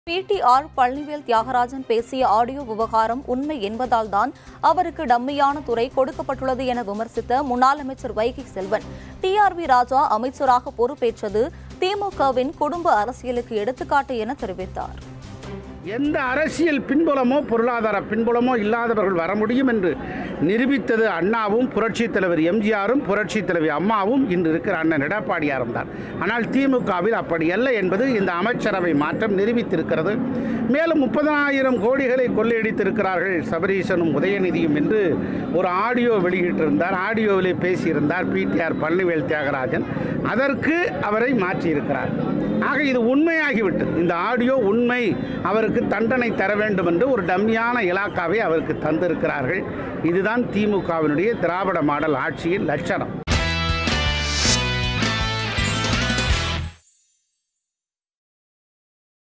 PTR Palanivel Thiagarajan பேசிய audio விவகாரம் உண்மை என்பதால் தான் அவருக்கு டம்மியான துறை கொடுக்கப்பட்டுள்ளது என விமர்சித்த முன்னாள் அமைச்சர் வைகை செல்வன் டிஆர்பி ராஜா அமைச்சராக பொறுப்பேற்றது திமுகவின் குடும்ப அரசியலுக்கு எடுத்துக்காட்டு என தெரிவித்தார் எந்த அரசியல் பின்புலமோ பொருளாதார பின்புலமோ இல்லாதவர்கள் வர முடியும் என்று நிரூபித்தது அண்ணாவும் புரட்சித் தலைவர் எம்ஜிஆரும் புரட்சித் தலைவர் அம்மாவும் இன்று இருக்கிற அண்ணன் எடப்பாடியாரும் தான் ஆனால் திமுகவில் அப்படி அல்ல என்பது இந்த அமைச்சரவை மாற்றம் நிரூபித்திருக்கிறது மேலும் முப்பதாயிரம் கோடிகளை கொள்ளையடித்திருக்கிறார்கள் சபரீசனும் உதயநிதியும் என்று ஒரு ஆடியோ வெளியிட்டிருந்தார் ஆடியோவிலே பேசியிருந்தார் பிடிஆர் பழனிவேல் தியாகராஜன் அதற்கு அவரை மாற்றியிருக்கிறார் ஆக இது உண்மையாகிவிட்டது இந்த ஆடியோ உண்மை அவருக்கு தண்டனை தர வேண்டும் என்று ஒரு டம்மியான இலாக்காவை அவருக்கு தந்திருக்கிறார்கள் இதுதான் திமுகவினுடைய திராவிட மாடல் ஆட்சியின் லட்சணம்